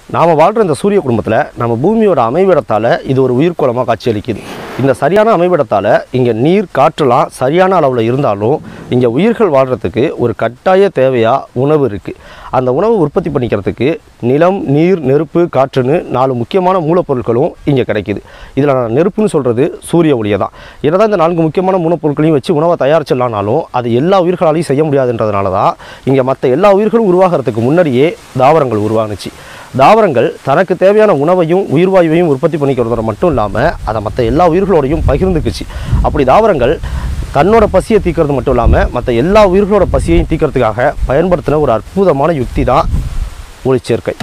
நாம் வாழ்கிற இந்த சூரிய குடும்பத்தில் நம்ம பூமியோட அமைவிடத்தால் இது ஒரு உயிர்கோளமாக காட்சியளிக்குது இந்த சரியான அமைவிடத்தால் இங்கே நீர் காற்றுலாம் சரியான அளவில் இருந்தாலும் இங்கே உயிர்கள் வாழ்கிறதுக்கு ஒரு கட்டாய தேவையாக உணவு இருக்குது அந்த உணவை உற்பத்தி பண்ணிக்கிறதுக்கு நிலம் நீர் நெருப்பு காற்றுன்னு நாலு முக்கியமான மூலப்பொருட்களும் இங்கே கிடைக்குது இதில் நான் நெருப்புன்னு சொல்கிறது சூரிய ஒளியை தான் என்னதான் இந்த நான்கு முக்கியமான மூலப்பொருட்களையும் வச்சு உணவை தயாரிச்சிடலானாலும் அது எல்லா உயிர்களாலையும் செய்ய முடியாதுன்றதுனால தான் இங்கே மற்ற எல்லா உயிர்களும் உருவாகிறதுக்கு முன்னாடியே தாவரங்கள் உருவானுச்சு தாவரங்கள் தனக்கு தேவையான உணவையும் உயிர்வாயுவையும் உற்பத்தி பண்ணிக்கிறதோட மட்டும் இல்லாமல் அதை மற்ற எல்லா உயிர்களோடையும் பகிர்ந்துக்குச்சு அப்படி தாவரங்கள் தன்னோட பசியை தீர்க்கறது மட்டும் இல்லாமல் மற்ற எல்லா உயிர்களோட பசியையும் தீர்க்கறதுக்காக பயன்படுத்தின ஒரு அற்புதமான யுக்தி தான் ஒளிச்சேர்க்கை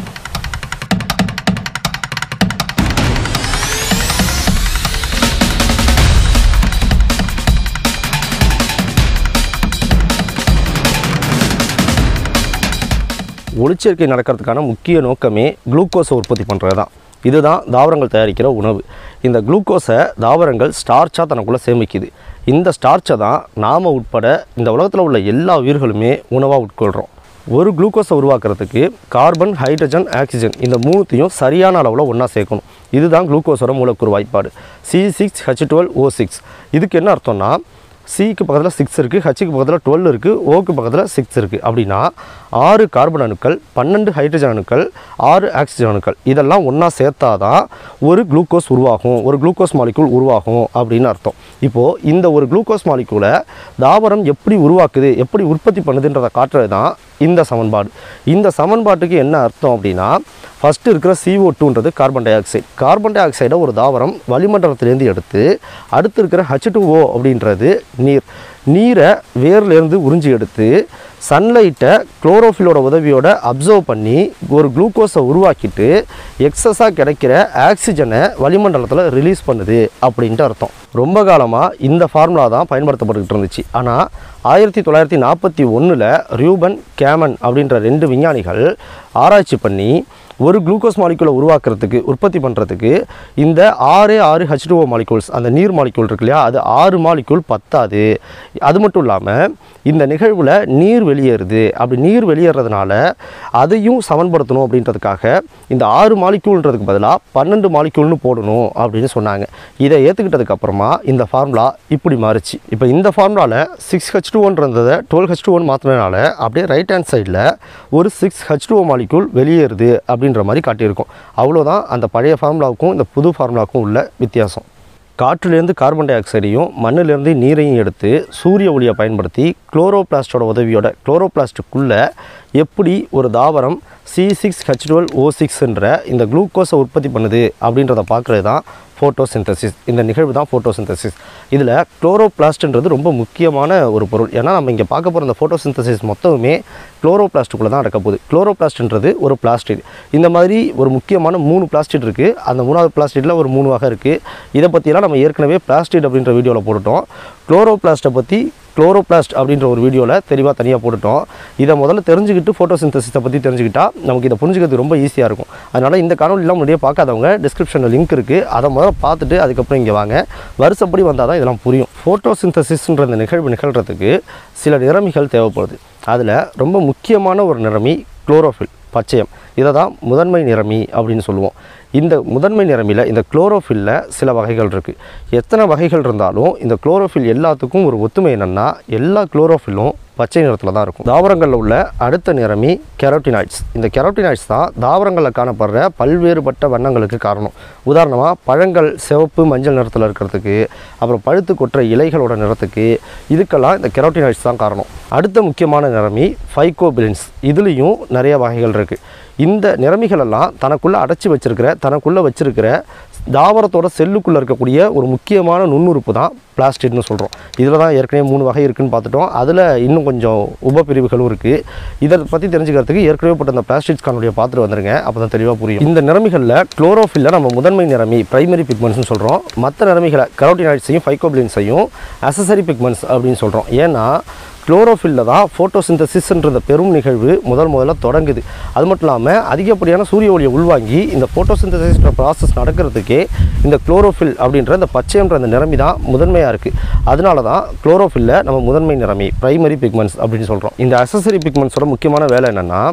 ஒளிச்சேர்க்கை நடக்கிறதுக்கான முக்கிய நோக்கமே குளுக்கோஸை உற்பத்தி பண்ணுறது தான் இதுதான் தாவரங்கள் தயாரிக்கிற உணவு இந்த குளுக்கோஸை தாவரங்கள் ஸ்டார்ச்சாக தனக்குள்ளே சேமிக்குது இந்த ஸ்டார்ச்சை தான் நாம் உட்பட இந்த உலகத்தில் உள்ள எல்லா உயிர்களுமே உணவாக உட்கொள்கிறோம் ஒரு குளுக்கோஸை உருவாக்குறதுக்கு கார்பன் ஹைட்ரஜன் ஆக்சிஜன் இந்த மூணுத்தையும் சரியான அளவில் ஒன்றா சேர்க்கணும் இதுதான் குளுக்கோஸோட மூலக்கூறு வாய்ப்பாடு C six H twelve O six இதுக்கு என்ன அர்த்தம்னா சிக்கு பக்கத்தில் சிக்ஸ் இருக்குது ஹச்சுக்கு பக்கத்தில் டுவெல் இருக்குது ஓக்கு பக்கத்தில் சிக்ஸ் இருக்குது அப்படின்னா ஆறு கார்பன் அணுக்கள் பன்னெண்டு ஹைட்ரஜன் அணுக்கள் ஆறு ஆக்சிஜன் அணுக்கள் இதெல்லாம் ஒன்றா சேர்த்தாதான் ஒரு குளுக்கோஸ் உருவாகும் ஒரு குளுக்கோஸ் மாலிக்கூல் உருவாகும் அப்படின்னு அர்த்தம் இப்போது இந்த ஒரு குளுக்கோஸ் மாலிக்கூலை தாவரம் எப்படி உருவாக்குது எப்படி உற்பத்தி பண்ணுதுன்றதை காட்டுறது தான் இந்த சமன்பாடு இந்த சமன்பாட்டுக்கு என்ன அர்த்தம் அப்படின்னா ஃபஸ்ட்டு இருக்கிற CO2 டூன்றது கார்பன் டை ஆக்சைடு கார்பன் டை ஆக்சைடை ஒரு தாவரம் வளிமண்டலத்திலேருந்து எடுத்து அடுத்து இருக்கிற ஹச் ஓ அப்படின்றது நீர் நீரை வேர்லேருந்து உறிஞ்சி எடுத்து சன்லைட்டை குளோரோஃபிலோட உதவியோட அப்சர்வ் பண்ணி ஒரு குளுக்கோஸை உருவாக்கிட்டு எக்ஸஸாக கிடைக்கிற ஆக்சிஜனை வளிமண்டலத்தில் ரிலீஸ் பண்ணுது அப்படின்ட்டு அர்த்தம் ரொம்ப காலமாக இந்த ஃபார்முலா தான் பயன்படுத்தப்பட்டுக்கிட்டு இருந்துச்சு ஆனால் ஆயிரத்தி தொள்ளாயிரத்தி நாற்பத்தி ஒன்றில் ரியூபன் கேமன் அப்படின்ற ரெண்டு விஞ்ஞானிகள் ஆராய்ச்சி பண்ணி ஒரு குளுக்கோஸ் மாலிக்கூலை உருவாக்குறதுக்கு உற்பத்தி பண்ணுறதுக்கு இந்த ஆறு ஆறு ஹெச் டூஓ மாலிகூல்ஸ் அந்த நீர் மாலிக்கூல் இருக்கு இல்லையா அது ஆறு மாலிக்கூல் பத்தாது அது மட்டும் இல்லாமல் இந்த நிகழ்வில் நீர் வெளியேறுது அப்படி நீர் வெளியேறதுனால அதையும் சமன்படுத்தணும் அப்படின்றதுக்காக இந்த ஆறு மாலிக்கூல்ன்றதுக்கு பதிலாக பன்னெண்டு மாலிக்கூல்னு போடணும் அப்படின்னு சொன்னாங்க இதை ஏற்றுக்கிட்டதுக்கு அப்புறமா இந்த ஃபார்முலா இப்படி மாறுச்சு இப்போ இந்த ஃபார்முலாவில் சிக்ஸ் ஹெச் டூ ஒன்றதை டுவெல் ஹெச் டூ ஒன் மாற்றினால அப்படியே ரைட் ஹேண்ட் சைடில் ஒரு சிக்ஸ் ஹெச் டூ மாலிக்கூல் வெளியேறுது அப்படின்ற மாதிரி காட்டியிருக்கும் அவ்வளோதான் அந்த பழைய ஃபார்முலாவுக்கும் இந்த புது ஃபார்முலாவுக்கும் உள்ள வித்தியாசம் காற்றுலேருந்து கார்பன் டை ஆக்சைடையும் மண்ணிலேருந்து நீரையும் எடுத்து சூரிய ஒளியை பயன்படுத்தி குளோரோபிளாஸ்டோட உதவியோட குளோரோபிளாஸ்டுக்குள்ளே எப்படி ஒரு தாவரம் C six H twelve O சிக்ஸ்ன்ற இந்த குளுக்கோஸை உற்பத்தி பண்ணுது அப்படின்றத பார்க்குறது தான் ஃபோட்டோசிந்தசிஸ் இந்த நிகழ்வு தான் ஃபோட்டோசிந்தசிஸ் இதில் குளோரோபிளாஸ்ட்ன்றது ரொம்ப முக்கியமான ஒரு பொருள் ஏன்னா நம்ம இங்கே பார்க்க போகிற இந்த ஃபோட்டோசிந்தசிஸ் மொத்தமுமே குளோரோபிளாஸ்ட்டுக்குள்ளே தான் நடக்க போகுது குளோரோபிளாஸ்ட்ன்றது ஒரு பிளாஸ்டிட் இந்த மாதிரி ஒரு முக்கியமான மூணு பிளாஸ்டிட் இருக்குது அந்த மூணாவது பிளாஸ்டிட்டில் ஒரு மூணு வகை இருக்குது இதை பற்றியெல்லாம் நம்ம ஏற்கனவே பிளாஸ்டிட் அப்படின்ற வீடியோவில் போட்டுட்டோம் குளோரோபிளாஸ்ட்டை பற்றி குளோரோபிளாஸ்ட் அப்படின்ற ஒரு வீடியோவில் தெளிவாக தனியாக போட்டுட்டோம் இதை முதல்ல தெரிஞ்சுக்கிட்டு ஃபோட்டோசிந்தசிஸை பற்றி தெரிஞ்சுக்கிட்டா நமக்கு இதை புரிஞ்சுக்கிறது ரொம்ப ஈஸியாக இருக்கும் அதனால் இந்த காணொலிலாம் முன்னாடியே பார்க்காதவங்க டிஸ்கிரிப்ஷனில் லிங்க் இருக்குது அதை முதல்ல பார்த்துட்டு அதுக்கப்புறம் இங்கே வாங்க வருஷப்படி வந்தால் தான் இதெல்லாம் புரியும் ஃபோட்டோசிந்தசிஸ்ன்ற இந்த நிகழ்வு நிகழ்கிறதுக்கு சில நிறமிகள் தேவைப்படுது அதில் ரொம்ப முக்கியமான ஒரு நிறமி குளோரோஃபில் பச்சையம் இதை தான் முதன்மை நிறமி அப்படின்னு சொல்லுவோம் இந்த முதன்மை நிறமியில் இந்த குளோரோஃபில்ல சில வகைகள் இருக்குது எத்தனை வகைகள் இருந்தாலும் இந்த குளோரோஃபில் எல்லாத்துக்கும் ஒரு ஒத்துமை என்னென்னா எல்லா குளோரோஃபில்லும் பச்சை நிறத்தில் தான் இருக்கும் தாவரங்களில் உள்ள அடுத்த நிறமி கெரோட்டினாய்ட்ஸ் இந்த கெரோட்டினாய்ட்ஸ் தான் தாவரங்களில் காணப்படுற பல்வேறுபட்ட வண்ணங்களுக்கு காரணம் உதாரணமாக பழங்கள் சிவப்பு மஞ்சள் நிறத்தில் இருக்கிறதுக்கு அப்புறம் பழுத்து கொட்டுற இலைகளோட நிறத்துக்கு இதுக்கெல்லாம் இந்த கெரோட்டினாய்ட்ஸ் தான் காரணம் அடுத்த முக்கியமான நிறமி ஃபைகோபிலின்ஸ் இதுலேயும் நிறைய வகைகள் இருக்குது இந்த நிறமிகளெல்லாம் தனக்குள்ளே அடைச்சி வச்சிருக்கிற தனக்குள்ளே வச்சிருக்கிற தாவரத்தோட செல்லுக்குள்ளே இருக்கக்கூடிய ஒரு முக்கியமான நுண்ணுறுப்பு தான் பிளாஸ்டிட்னு சொல்கிறோம் இதில் தான் ஏற்கனவே மூணு வகை இருக்குன்னு பார்த்துட்டோம் அதில் இன்னும் கொஞ்சம் உபப்பிரிவுகளும் இருக்குது இதை பற்றி தெரிஞ்சுக்கிறதுக்கு ஏற்கனவே போட்ட அந்த பிளாஸ்டிக்ஸ் காணொலியை பார்த்துட்டு வந்துருங்க அப்போ தான் தெளிவாக புரியும் இந்த நிறமிகளில் குளோரோஃபில்ல நம்ம முதன்மை நிறமி பிரைமரி பிக்மெண்ட்ஸ்னு சொல்கிறோம் மற்ற நிறமிகளை கரோட்டினாய்ட்ஸையும் ஃபைகோபிளின்ஸையும் அசசரி பிக்மெண்ட்ஸ் அப்படின்னு சொல்கிறோம் ஏன்னா குளோரோஃபில்ல தான் ஃபோட்டோசிந்தசிஸ்ன்ற பெரும் நிகழ்வு முதல் முதல்ல தொடங்குது அது மட்டும் இல்லாமல் அதிகப்படியான சூரிய ஒளியை உள்வாங்கி இந்த ஃபோட்டோசிந்தசிஸ்ன்ற ப்ராசஸ் நடக்கிறதுக்கே இந்த குளோரோஃபில் அப்படின்ற இந்த பச்சைன்ற அந்த நிறமி தான் முதன்மையாக இருக்குது அதனால தான் குளோரோஃபில்ல நம்ம முதன்மை நிறமி பிரைமரி பிக்மெண்ட்ஸ் அப்படின்னு சொல்கிறோம் இந்த அசசரி பிக்மெண்ட்ஸோட முக்கியமான வேலை என்னென்னா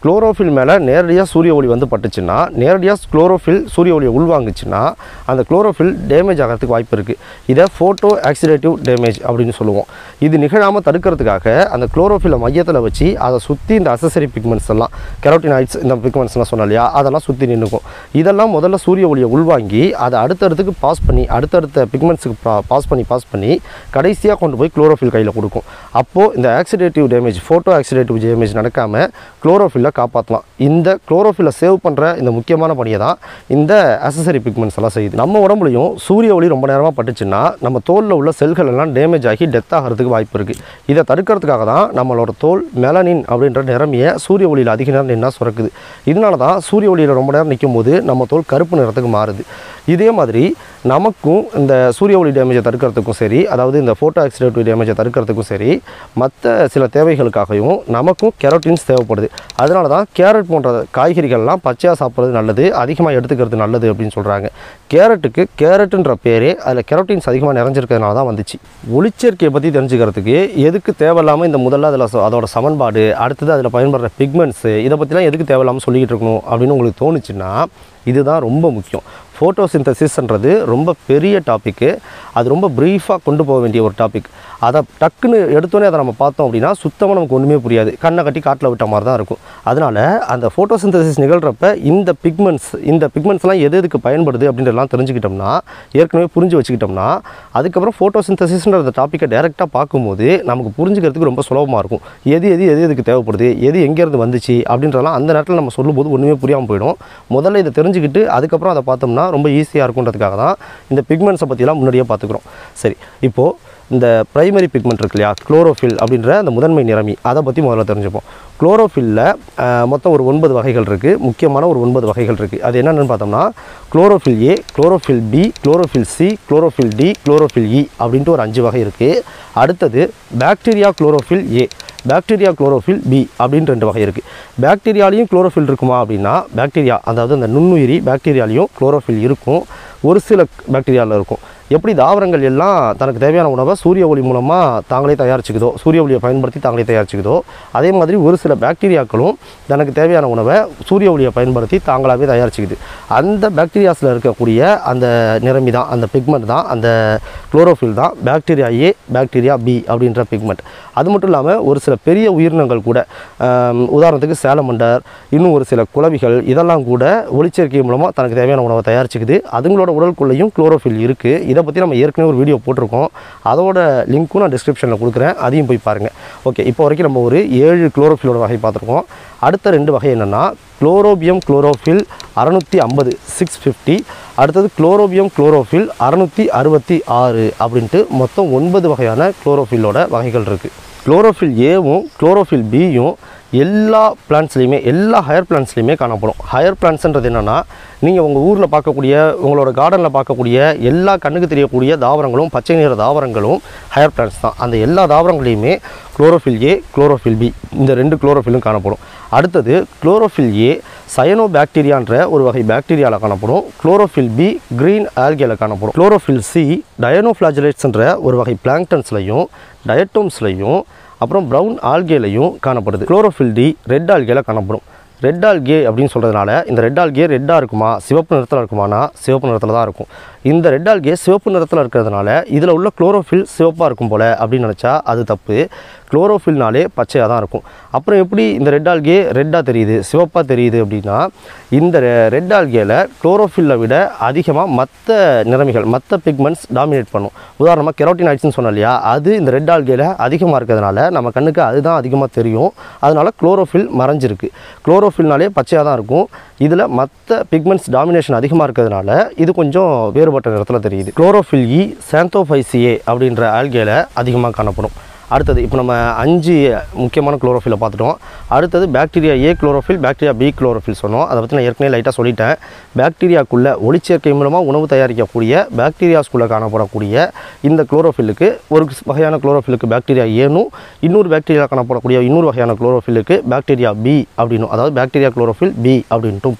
குளோரோஃபில் மேலே நேரடியாக சூரிய ஒளி வந்து பட்டுச்சுன்னா நேரடியாக குளோரோஃபில் சூரிய ஒளியை உள்வாங்குச்சுன்னா அந்த குளோரோஃபில் டேமேஜ் ஆகிறதுக்கு வாய்ப்பு இருக்குது இதை ஃபோட்டோ ஆக்சிடேட்டிவ் டேமேஜ் அப்படின்னு சொல்லுவோம் இது நிகழாமல் தடுக்கிறதுக்காக அந்த குளோரோஃபிலை மையத்தில் வச்சு அதை சுற்றி இந்த அசசரி பிக்மெண்ட்ஸ் எல்லாம் கெரோட்டினாய்ட்ஸ் இந்த பிக்மெண்ட்ஸ்லாம் சொன்னோம் இல்லையா அதெல்லாம் சுற்றி நின்றுக்கும் இதெல்லாம் முதல்ல சூரிய ஒளியை உள்வாங்கி அதை அடுத்தடுத்துக்கு பாஸ் பண்ணி அடுத்தடுத்த பிக்மெண்ட்ஸுக்கு பாஸ் பண்ணி பாஸ் பண்ணி கடைசியாக கொண்டு போய் குளோரோஃபில் கையில் கொடுக்கும் அப்போது இந்த oxidative damage photo oxidative damage நடக்காமல் குளோரோஃபில்லை காப்பாற்றலாம் இந்த குளோரோஃபில்லை சேவ் பண்ணுற இந்த முக்கியமான பணியை தான் இந்த அசசரி பிக்மெண்ட்ஸ் எல்லாம் செய்யுது நம்ம உடம்புலையும் சூரிய ஒளி ரொம்ப நேரமாக பட்டுச்சுன்னா நம்ம தோலில் உள்ள செல்கள் எல்லாம் டேமேஜ் ஆகி டெத் ஆகிறதுக்கு வாய்ப்பு இருக்குது இதை தடுக்கிறதுக்காக தான் நம்மளோட தோல் மெலனின் அப்படின்ற நிறமையை சூரிய ஒளியில் அதிக நேரம் நின்னா சுரக்குது இதனால தான் சூரிய ஒளியில் ரொம்ப நேரம் நிற்கும் போது நம்ம தோல் கருப்பு நிறத்துக்கு மாறுது இதே மாதிரி நமக்கும் இந்த சூரிய ஒளி டேமேஜை தடுக்கிறதுக்கும் சரி அதாவது இந்த ஃபோட்டோ ஆக்சிடேட்டிவ் டேமேஜை தடுக்கிறதுக்கும் சரி மற்ற சில தேவைகளுக்காகவும் நமக்கும் கெரோட்டின்ஸ் தேவைப்படுது அதனால தான் கேரட் போன்ற காய்கறிகள்லாம் பச்சையாக சாப்பிட்றது நல்லது அதிகமாக எடுத்துக்கிறது நல்லது அப்படின்னு சொல்கிறாங்க கேரட்டுக்கு கேரட்டுன்ற பேரே அதில் கெரோட்டின்ஸ் அதிகமாக நிறைஞ்சிருக்கிறதுனால தான் வந்துச்சு ஒளிச்சேர்க்கையை பற்றி தெரிஞ்சுக்கிறதுக்கு எதுக்கு தேவையில்லாமல் இந்த முதல்ல அதில் சொ- அதோட சமன்பாடு அடுத்தது அதில் பயன்படுற பிக்மெண்ட்ஸு இதை பற்றிலாம் எதுக்கு தேவையில்லாமல் சொல்லிக்கிட்டு இருக்கணும் அப்படின்னு உங்களுக்கு தோணுச்சுன்னா இதுதான் ரொம்ப முக்கியம் ஃபோட்டோசிந்தசிஸ்ன்றது ரொம்ப பெரிய டாப்பிக்கு அது ரொம்ப ப்ரீஃபாக கொண்டு போக வேண்டிய ஒரு டாபிக் அதை டக்குன்னு எடுத்தோன்னே அதை நம்ம பார்த்தோம் அப்படின்னா சுத்தமாக நமக்கு ஒன்றுமே புரியாது கண்ணை கட்டி காட்டில் விட்ட மாதிரி தான் இருக்கும் அதனால் அந்த ஃபோட்டோசிந்தசிஸ் நிகழ்கிறப்ப இந்த பிக்மெண்ட்ஸ் இந்த பிக்மெண்ட்ஸ்லாம் எது எதுக்கு பயன்படுது அப்படின்றதெல்லாம் தெரிஞ்சுக்கிட்டோம்னா ஏற்கனவே புரிஞ்சு வச்சுக்கிட்டோம்னா அதுக்கப்புறம் ஃபோட்டோசிந்தசிஸ்ன்ற அந்த டாப்பிக்கை டேரெக்டாக பார்க்கும்போது நமக்கு புரிஞ்சுக்கிறதுக்கு ரொம்ப சுலபமாக இருக்கும் எது எது எது எதுக்கு தேவைப்படுது எது எங்கேருந்து வந்துச்சு அப்படின்றதெல்லாம் அந்த நேரத்தில் நம்ம சொல்லும்போது ஒன்றுமே புரியாமல் போயிடும் முதல்ல இதை தெரிஞ்சுக்கிட்டு அதுக்கப்புறம் அதை பார்த்தோம்னா ரொம்ப ஈஸியாக இருக்குன்றதுக்காக தான் இந்த பிக்மெண்ட்ஸை பற்றிலாம் முன்னாடியே பார்த்துக்குறோம் சரி இப்போது இந்த பிரைமரி பிக்மெண்ட் இருக்கு இல்லையா குளோரோஃபில் அப்படின்ற அந்த முதன்மை நிறமி அதை பற்றி முதல்ல தெரிஞ்சுப்போம் குளோரோஃபில்ல மொத்தம் ஒரு ஒன்பது வகைகள் இருக்குது முக்கியமான ஒரு ஒன்பது வகைகள் இருக்குது அது என்னென்னு பார்த்தோம்னா chlorophyll A chlorophyll B chlorophyll C chlorophyll D chlorophyll E அப்படின்ட்டு ஒரு அஞ்சு வகை இருக்குது அடுத்தது bacteria chlorophyll A bacteria chlorophyll B அப்படின்னு ரெண்டு வகை இருக்குது பாக்டீரியாலையும் குளோரோஃபில் இருக்குமா அப்படின்னா பாக்டீரியா அதாவது அந்த நுண்ணுயிரி பாக்டீரியாலையும் குளோரோஃபில் இருக்கும் ஒரு சில பாக்டீரியாவில் இருக்கும் எப்படி தாவரங்கள் எல்லாம் தனக்கு தேவையான உணவை சூரிய ஒளி மூலமாக தாங்களே தயாரிச்சுக்குதோ சூரிய ஒளியை பயன்படுத்தி தாங்களே தயாரிச்சுக்குதோ அதே மாதிரி ஒரு சில பாக்டீரியாக்களும் தனக்கு தேவையான உணவை சூரிய ஒளியை பயன்படுத்தி தாங்களாகவே தயாரிச்சுக்குது அந்த பாக்டீரியாஸில் இருக்கக்கூடிய அந்த நிறமி தான் அந்த பிக்மெண்ட் தான் அந்த குளோரோஃபில் தான் பாக்டீரியா ஏ பாக்டீரியா பி அப்படின்ற பிக்மெண்ட் அது மட்டும் இல்லாமல் ஒரு சில பெரிய உயிரினங்கள் கூட ஆம், உதாரணத்துக்கு சேலமண்டர் இன்னும் ஒரு சில குளவிகள் இதெல்லாம் கூட ஒளிச்சேர்க்கை மூலமாக தனக்கு தேவையான உணவை தயாரிச்சுக்குது அதுங்களோட உடலுக்குள்ளேயும் குளோரோஃபில் இருக்குது இதை பற்றி நம்ம ஏற்கனவே ஒரு வீடியோ போட்டிருக்கோம் அதோட லிங்க்கும் நான் டிஸ்கிரிப்ஷனில் கொடுக்குறேன் அதையும் போய் பாருங்கள் ஓகே இப்போ வரைக்கும் நம்ம ஒரு ஏழு குளோரோஃபிலோட வகை பார்த்துருக்கோம் அடுத்த ரெண்டு வகை என்னென்னா குளோரோபியம் குளோரோஃபில் அறநூற்றி ஐம்பது சிக்ஸ் ஃபிஃப்டி அடுத்தது குளோரோபியம் குளோரோஃபில் அறநூற்றி அறுபத்தி ஆறு அப்படின்ட்டு மொத்தம் ஒன்பது வகையான குளோரோஃபில்லோட வகைகள் இருக்குது குளோரோஃபில் ஏவும் குளோரோஃபில் பியும் எல்லா பிளான்ட்ஸ்லையுமே எல்லா ஹையர் பிளான்ட்ஸ்லையுமே காணப்படும் ஹையர் பிளான்ட்ஸ்ன்றது என்னென்னா நீங்கள் உங்கள் ஊரில் பார்க்கக்கூடிய உங்களோட கார்டனில் பார்க்கக்கூடிய எல்லா கண்ணுக்கு தெரியக்கூடிய தாவரங்களும் பச்சை நிற தாவரங்களும் ஹையர் பிளான்ட்ஸ் தான் அந்த எல்லா தாவரங்களையுமே குளோரோஃபில் ஏ குளோரோஃபில் பி இந்த ரெண்டு குளோரோஃபிலும் காணப்படும் அடுத்தது குளோரோஃபில் ஏ சயனோ பாக்டீரியான்ற ஒரு வகை பாக்டீரியாவில் காணப்படும் குளோரோஃபில் பி கிரீன் ஆல்கேல காணப்படும் குளோரோஃபில் சி டயனோஃப்ளாஜலேட்ஸ்ன்ற ஒரு வகை பிளாங்டன்ஸ்லையும் டயட்டோம்ஸ்லையும் அப்புறம் ப்ரௌன் ஆல்கேலையும் காணப்படுது குளோரோஃபில் டி ரெட் ஆல்கேல காணப்படும் ரெட் ஆல்கே அப்படின்னு சொல்கிறதுனால இந்த ரெட் ஆல்கே ரெட்டாக இருக்குமா சிவப்பு நிறத்தில் இருக்குமானா சிவப்பு நிறத்தில் தான் இருக்கும் இந்த ரெட் ஆல்கே சிவப்பு நிறத்தில் இருக்கிறதுனால இதில் உள்ள குளோரோஃபில் சிவப்பாக இருக்கும் போல் அப்படின்னு நினச்சா அது தப்பு குளோரோஃபில்னாலே பச்சையாக தான் இருக்கும் அப்புறம் எப்படி இந்த ரெட் ஆல்கே ரெட்டாக தெரியுது சிவப்பாக தெரியுது அப்படின்னா இந்த ரெட் ஆல்கேல குளோரோஃபில்லை விட அதிகமாக மற்ற நிறமிகள் மற்ற பிக்மெண்ட்ஸ் டாமினேட் பண்ணும் உதாரணமாக கெரோட்டினாய்ட்ஸ்னு சொன்னோம் இல்லையா அது இந்த ரெட் ஆல்கேல அதிகமாக இருக்கிறதுனால நம்ம கண்ணுக்கு அதுதான் அதிகமாக தெரியும் அதனால குளோரோஃபில் மறைஞ்சிருக்கு குளோரோஃபில்னாலே பச்சையாக தான் இருக்கும் இதில் மற்ற பிக்மெண்ட்ஸ் டாமினேஷன் அதிகமாக இருக்கிறதுனால இது கொஞ்சம் வேறுபட்ட நிறத்தில் தெரியுது குளோரோஃபில் இ சாந்தோஃபைசியே அப்படின்ற ஆல்கேல அதிகமாக காணப்படும் அடுத்தது இப்போ நம்ம அஞ்சு முக்கியமான குளோரோஃபிலை பார்த்துட்டோம் அடுத்தது bacteria A chlorophyll bacteria B chlorophyll சொன்னோம் அதை பற்றி நான் ஏற்கனவே லைட்டாக சொல்லிட்டேன் பாக்டீரியாக்குள்ளே ஒளிச்சேர்க்கை மூலமாக உணவு தயாரிக்கக்கூடிய பாக்டீரியாஸ்குள்ளே காணப்படக்கூடிய இந்த குளோரோஃபில்லுக்கு ஒரு வகையான குளோரோஃபிலுக்கு பாக்டீரியா ஏனும் இன்னொரு பாக்டீரியா காணப்படக்கூடிய இன்னொரு வகையான குளோரோஃபிலுக்கு பாக்டீரியா பி அப்படின்னும் அதாவது பாக்டீரியா குளோரோஃபில் பி அப்படின்ட்டும் பேர்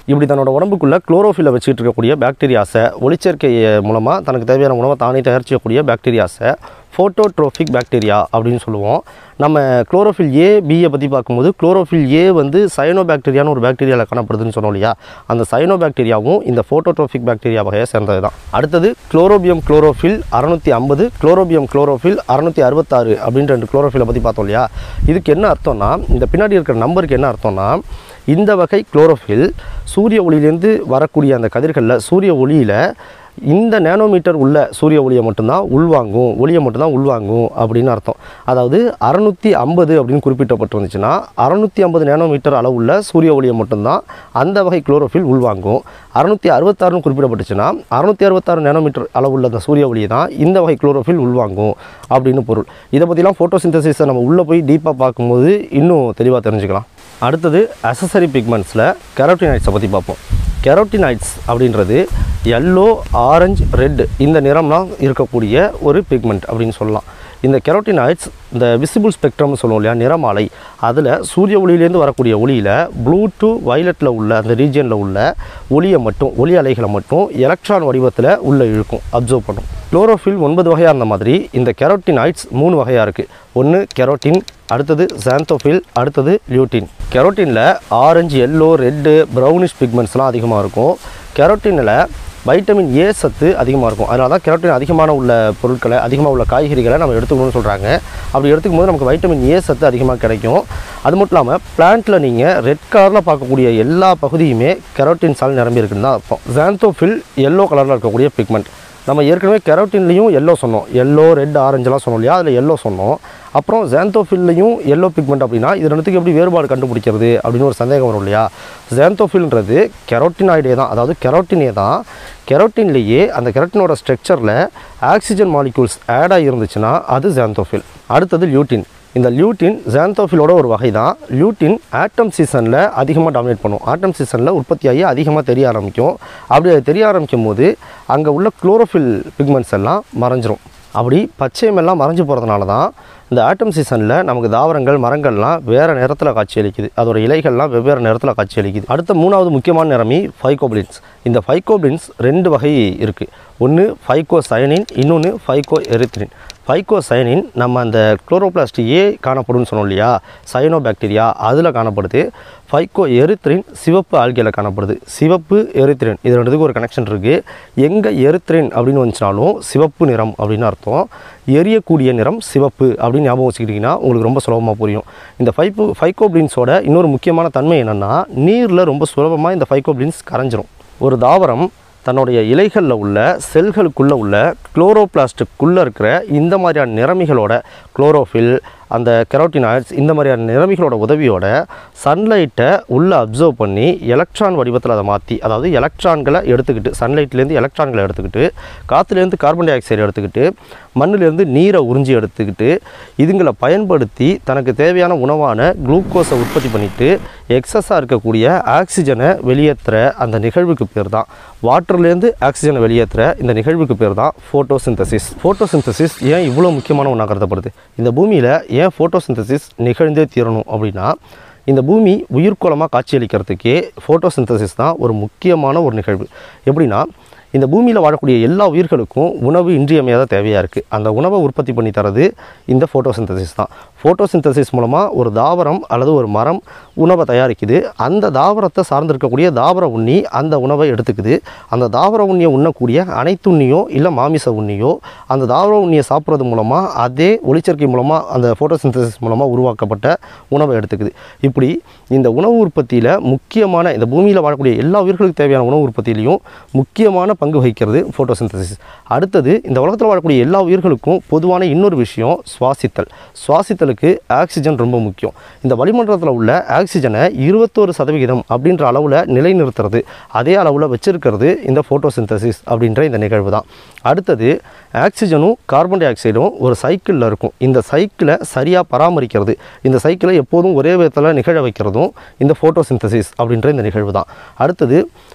இப்படி தன்னோட உடம்புக்குள்ள குளோரோஃபில்லை வச்சுட்டு இருக்கக்கூடிய பாக்டீரியாஸை ஒளிச்சேர்க்கை மூலமாக தனக்கு தேவையான உணவை தானே தயாரிக்கக்கூடிய பாக்டீரியாஸை ஃபோட்டோட்ரோபிக் பாக்டீரியா அப்படின்னு சொல்லுவோம் நம்ம குளோரோஃபில் ஏ பியை பற்றி பார்க்கும்போது குளோரோஃபில் ஏ வந்து சயனோ பாக்டீரியான்னு ஒரு பாக்டீரியாவில் காணப்படுதுன்னு சொன்னோம் இல்லையா அந்த சயனோ பாக்டீரியாவும் இந்த ஃபோட்டோட்ரோபிக் பாக்டீரியா வகையை சேர்ந்தது தான் அடுத்தது குளோரோபியம் குளோரோஃபில் அறுநூற்றி ஐம்பது குளோரோபியம் குளோரோஃபில் அறுநூற்றி அறுபத்தாறு அப்படின்ற ரெண்டு குளோரோஃபிலை பற்றி பார்த்தோம் இல்லையா இதுக்கு என்ன அர்த்தம்னா இந்த பின்னாடி இருக்கிற நம்பருக்கு என்ன அர்த்தம்னா இந்த வகை குளோரோஃபில் சூரிய ஒளியிலேருந்து வரக்கூடிய அந்த கதிர்களில் சூரிய ஒளியில் இந்த நேனோமீட்டர் உள்ள சூரிய ஒளியை மட்டும்தான் உள்வாங்கும் ஒளியை மட்டும்தான் உள்வாங்கும் அப்படின்னு அர்த்தம் அதாவது அறநூற்றி ஐம்பது அப்படின்னு குறிப்பிட்டப்பட்டிருந்துச்சுன்னா அறநூற்றி ஐம்பது நேனோமீட்டர் அளவுள்ள சூரிய ஒளியை மட்டும்தான் அந்த வகை குளோரோஃபில் உள்வாங்கும் அறுநூற்றி அறுபத்தாறுன்னு குறிப்பிடப்பட்டுச்சுன்னா அறுநூற்றி அறுபத்தாறு நேனோமீட்டர் அளவுள்ள அந்த சூரிய ஒளியை தான் இந்த வகை குளோரோஃபில் உள்வாங்கும் அப்படின்னு பொருள் இதை பற்றிலாம் ஃபோட்டோசிந்தசிஸை நம்ம உள்ளே போய் டீப்பாக பார்க்கும்போது இன்னும் தெளிவாக தெரிஞ்சுக்கலாம் அடுத்தது அசசரி பிக்மெண்ட்ஸில் கெரோட்டினைட்ஸை பற்றி பார்ப்போம் கெரோட்டினைட்ஸ் அப்படின்றது எல்லோ ஆரஞ்சு ரெட் இந்த நிறம்லாம் இருக்கக்கூடிய ஒரு பிக்மெண்ட் அப்படின்னு சொல்லலாம் இந்த கெரோட்டினாய்ட்ஸ் இந்த விசிபிள் ஸ்பெக்ட்ரம்னு சொல்லுவோம் இல்லையா நிறமாலை அதில் சூரிய ஒளியிலேருந்து வரக்கூடிய ஒளியில் ப்ளூ டு வயலட்டில் உள்ள அந்த ரீஜியனில் உள்ள ஒளியை மட்டும் ஒளி அலைகளை மட்டும் எலக்ட்ரான் வடிவத்தில் உள்ளே இழுக்கும் அப்சர்வ் பண்ணும் குளோரோஃபில் ஒன்பது வகையாக இருந்த மாதிரி இந்த கெரோட்டினாய்ட்ஸ் மூணு வகையாக இருக்குது ஒன்று கெரோட்டின் அடுத்தது சாந்தோஃபில் அடுத்தது லியூட்டின் கெரோட்டினில் ஆரஞ்சு எல்லோ ரெட்டு ப்ரௌனிஷ் பிக்மெண்ட்ஸ்லாம் அதிகமாக இருக்கும் கெரோட்டினில் வைட்டமின் ஏ சத்து அதிகமாக இருக்கும் அதனால தான் கெரோட்டின் அதிகமான உள்ள பொருட்களை அதிகமாக உள்ள காய்கறிகளை நம்ம எடுத்துக்கணும்னு சொல்கிறாங்க அப்படி எடுத்துக்கும் போது நமக்கு வைட்டமின் ஏ சத்து அதிகமாக கிடைக்கும் அது மட்டும் இல்லாமல் பிளான்ட்டில் நீங்கள் ரெட் கலரில் பார்க்கக்கூடிய எல்லா பகுதியுமே கெரோட்டின்ஸால் நிரம்பி இருக்குன்னு தான் அர்த்தம் ஜாந்தோஃபில் எல்லோ கலரில் இருக்கக்கூடிய பிக்மெண்ட் நம்ம ஏற்கனவே கெரோட்டின்லேயும் எல்லோ சொன்னோம் எல்லோ ரெட் ஆரஞ்செலாம் சொன்னோம் இல்லையா அதில் எல்லோ சொன்னோம் அப்புறம் ஜாந்தோஃபில்லையும் எல்லோ பிக்மெண்ட் அப்படின்னா இது ரெண்டுத்துக்கு எப்படி வேறுபாடு கண்டுபிடிக்கிறது அப்படின்னு ஒரு சந்தேகம் வரும் இல்லையா ஜாந்தோஃபில்ன்றது கெரோட்டினாய்டே தான் அதாவது கெரோட்டினே தான் கெரோட்டின்லேயே அந்த கெரோட்டினோட ஸ்ட்ரக்சரில் ஆக்சிஜன் மாலிகூல்ஸ் ஆட் ஆகியிருந்துச்சுன்னா அது ஜாந்தோஃபில் அடுத்தது லியூட்டின் இந்த லியூட்டின் ஜாந்தோஃபிலோட ஒரு வகை தான் லியூட்டின் ஆட்டம் சீசனில் அதிகமாக டாமினேட் பண்ணும் ஆட்டம் சீசனில் உற்பத்தியாகி அதிகமாக தெரிய ஆரம்பிக்கும் அப்படி அது தெரிய ஆரம்பிக்கும் போது அங்கே உள்ள குளோரோஃபில் பிக்மெண்ட்ஸ் எல்லாம் மறைஞ்சிரும் அப்படி பச்சையமெல்லாம் மறைஞ்சு போகிறதுனால தான் இந்த ஆட்டம் சீசனில் நமக்கு தாவரங்கள் மரங்கள்லாம் வேறு நிறத்தில் காட்சியளிக்குது அதோட இலைகள்லாம் வெவ்வேறு நிறத்தில் காட்சியளிக்குது அடுத்த மூணாவது முக்கியமான நிறமி ஃபைகோபிளின்ஸ் இந்த ஃபைகோபிளின்ஸ் ரெண்டு வகை இருக்குது ஒன்று ஃபைகோ சயனின் இன்னொன்று ஃபைகோ எரித்ரின் ஃபைகோசைனின் நம்ம அந்த குளோரோபிளாஸ்ட் ஏ காணப்படும்னு சொன்னோம் இல்லையா சயனோ பாக்டீரியா அதில் காணப்படுது ஃபைகோ எரித்ரின் சிவப்பு ஆல்கையில் காணப்படுது சிவப்பு எரித்ரின் இது ரெண்டுத்துக்கும் ஒரு கனெக்ஷன் இருக்குது எங்கே எரித்ரின் அப்படின்னு வந்துச்சுனாலும் சிவப்பு நிறம் அப்படின்னு அர்த்தம் எரியக்கூடிய நிறம் சிவப்பு அப்படின்னு ஞாபகம் வச்சுக்கிட்டிங்கன்னா உங்களுக்கு ரொம்ப சுலபமாக புரியும் இந்த ஃபைபோ ஃபைகோபிளின்ஸோட இன்னொரு முக்கியமான தன்மை என்னென்னா நீரில் ரொம்ப சுலபமாக இந்த ஃபைகோபிளின்ஸ் கரைஞ்சிரும் ஒரு தாவரம் தன்னுடைய இலைகளில் உள்ள செல்களுக்குள்ளே உள்ள குளோரோபிளாஸ்டுக்குள்ளே இருக்கிற இந்த மாதிரியான நிறமிகளோட குளோரோஃபில் அந்த கெரோட்டினாய்ட்ஸ் இந்த மாதிரியான நிறமிகளோட உதவியோட சன்லைட்டை உள்ளே அப்சர்வ் பண்ணி எலக்ட்ரான் வடிவத்தில் அதை மாற்றி அதாவது எலக்ட்ரான்களை எடுத்துக்கிட்டு சன்லைட்லேருந்து எலக்ட்ரான்களை எடுத்துக்கிட்டு காற்றுலேருந்து கார்பன் டை ஆக்சைடு எடுத்துக்கிட்டு மண்ணிலேருந்து நீரை உறிஞ்சி எடுத்துக்கிட்டு இதுங்களை பயன்படுத்தி தனக்கு தேவையான உணவான குளுக்கோஸை உற்பத்தி பண்ணிட்டு எக்ஸஸாக இருக்கக்கூடிய ஆக்சிஜனை வெளியேற்றுற அந்த நிகழ்வுக்கு பேர் தான் வாட்டர்லேருந்து ஆக்சிஜனை வெளியேற்றுற இந்த நிகழ்வுக்கு பேர் தான் ஃபோட்டோசிந்தசிஸ் ஃபோட்டோசிந்தசிஸ் ஏன் இவ்வளோ முக்கியமான ஒன்றா கருதப்படுது இந்த பூமியில் ஏன் ஃபோட்டோசிந்தசிஸ் நிகழ்ந்தே தீரணும் அப்படின்னா இந்த பூமி உயிர்கோளமாக காட்சியளிக்கிறதுக்கே ஃபோட்டோசிந்தசிஸ் தான் ஒரு முக்கியமான ஒரு நிகழ்வு எப்படின்னா இந்த பூமியில் வாழக்கூடிய எல்லா உயிர்களுக்கும் உணவு இன்றியமையாத தேவையாக இருக்குது அந்த உணவை உற்பத்தி பண்ணி தரது இந்த ஃபோட்டோசிந்தசிஸ் தான் ஃபோட்டோசிந்தசிஸ் மூலமாக ஒரு தாவரம் அல்லது ஒரு மரம் உணவை தயாரிக்குது அந்த தாவரத்தை சார்ந்திருக்கக்கூடிய தாவர உண்ணி அந்த உணவை எடுத்துக்குது அந்த தாவர உண்ணியை உண்ணக்கூடிய அனைத்து உண்ணியோ இல்லை மாமிச உண்ணியோ அந்த தாவர உண்ணியை சாப்பிட்றது மூலமாக அதே ஒளிச்சேர்க்கை மூலமாக அந்த ஃபோட்டோசிந்தசிஸ் மூலமாக உருவாக்கப்பட்ட உணவை எடுத்துக்குது இப்படி இந்த உணவு உற்பத்தியில் முக்கியமான இந்த பூமியில் வாழக்கூடிய எல்லா உயிர்களுக்கு தேவையான உணவு உற்பத்தியிலையும் முக்கியமான பங்கு வகிக்கிறது ஃபோட்டோசிந்தசிஸ் அடுத்தது இந்த உலகத்தில் வாழக்கூடிய எல்லா உயிர்களுக்கும் பொதுவான இன்னொரு விஷயம் சுவாசித்தல் சுவாசித்தலுக்கு ஆக்சிஜன் ரொம்ப முக்கியம் இந்த வளிமண்டலத்தில் உள்ள ஆக்சிஜனை இருபத்தோரு சதவிகிதம் அப்படின்ற அளவில் நிலைநிறுத்துறது அதே அளவில் வச்சிருக்கிறது இந்த ஃபோட்டோசிந்தசிஸ் அப்படின்ற இந்த நிகழ்வு தான் அடுத்தது ஆக்சிஜனும் கார்பன் டை ஆக்சைடும் ஒரு சைக்கிளில் இருக்கும் இந்த சைக்கிளை சரியாக பராமரிக்கிறது இந்த சைக்கிளை எப்போதும் ஒரே விதத்தில் நிகழ வைக்கிறதும் இந்த ஃபோட்டோசிந்தசிஸ் அப்படின்ற இந்த நிகழ்வு தான் அடுத்தது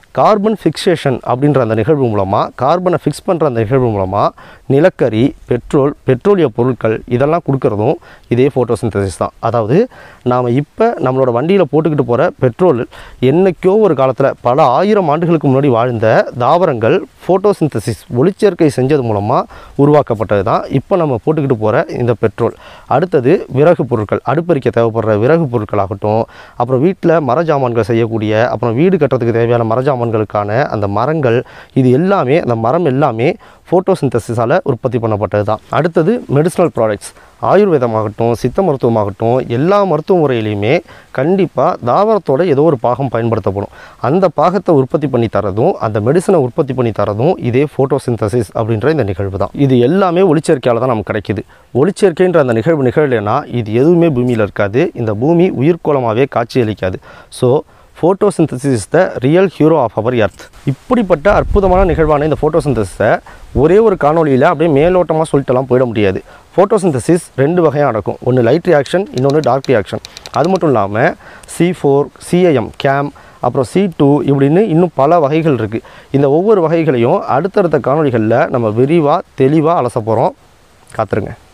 கார்பன் ஃபிக்சேஷன் அப்படின்ற அந்த நிகழ்வு மூலமாக கார்பனை ஃபிக்ஸ் பண்ணுற அந்த நிகழ்வு மூலமாக நிலக்கரி பெட்ரோல் பெட்ரோலிய பொருட்கள் இதெல்லாம் கொடுக்கறதும் இதே ஃபோட்டோசிந்தசிஸ் தான் அதாவது நாம் இப்போ நம்மளோட வண்டியில் போட்டுக்கிட்டு போகிற பெட்ரோல் என்னைக்கோ ஒரு காலத்தில் பல ஆயிரம் ஆண்டுகளுக்கு முன்னாடி வாழ்ந்த தாவரங்கள் ஃபோட்டோசிந்தசிஸ் ஒளிச்சேர்க்கை செஞ்சது மூலமாக உருவாக்கப்பட்டது தான் இப்போ நம்ம போட்டுக்கிட்டு போகிற இந்த பெட்ரோல் அடுத்தது விறகு பொருட்கள் அடுப்பெரிக்க தேவைப்படுற விறகு பொருட்களாகட்டும் அப்புறம் வீட்டில் மர ஜாமான்கள் செய்யக்கூடிய அப்புறம் வீடு கட்டுறதுக்கு தேவையான மர ஜாமான்களுக்கான அந்த மரங்கள் இது எல்லாமே அந்த மரம் எல்லாமே ஃபோட்டோசிந்தசிஸால் உற்பத்தி பண்ணப்பட்டது தான் அடுத்தது மெடிசனல் ப்ராடக்ட்ஸ் ஆயுர்வேதமாகட்டும் சித்த மருத்துவமாகட்டும் எல்லா மருத்துவ முறையிலையுமே கண்டிப்பாக தாவரத்தோட ஏதோ ஒரு பாகம் பயன்படுத்தப்படும் அந்த பாகத்தை உற்பத்தி பண்ணி தரதும் அந்த மெடிசனை உற்பத்தி பண்ணி தரதும் இதே ஃபோட்டோசிந்தசிஸ் அப்படின்ற இந்த நிகழ்வு தான் இது எல்லாமே ஒளிச்சேர்க்கையால் தான் நமக்கு கிடைக்குது ஒளிச்சேர்க்கைன்ற அந்த நிகழ்வு நிகழலைன்னா இது எதுவுமே பூமியில் இருக்காது இந்த பூமி உயிர்கோளமாகவே காட்சியளிக்காது so photosynthesis is the real hero of our earth இப்படிப்பட்ட அற்புதமான நிகழ்வான இந்த ஃபோட்டோசிந்தசிஸை ஒரே ஒரு காணொளியில் அப்படியே மேலோட்டமாக சொல்லிட்டுலாம் போயிட முடியாது ஃபோட்டோசிந்தசிஸ் ரெண்டு வகையாக நடக்கும் ஒன்று லைட் ரியாக்ஷன் இன்னொன்று டார்க் ரியாக்ஷன் அது மட்டும் இல்லாமல் சி ஃபோர் சிஐஎம் கேம் அப்புறம் சி டூ இப்படின்னு இன்னும் பல வகைகள் இருக்குது இந்த ஒவ்வொரு வகைகளையும் அடுத்தடுத்த காணொளிகளில் நம்ம விரிவாக தெளிவாக அலச போகிறோம் காத்துருங்க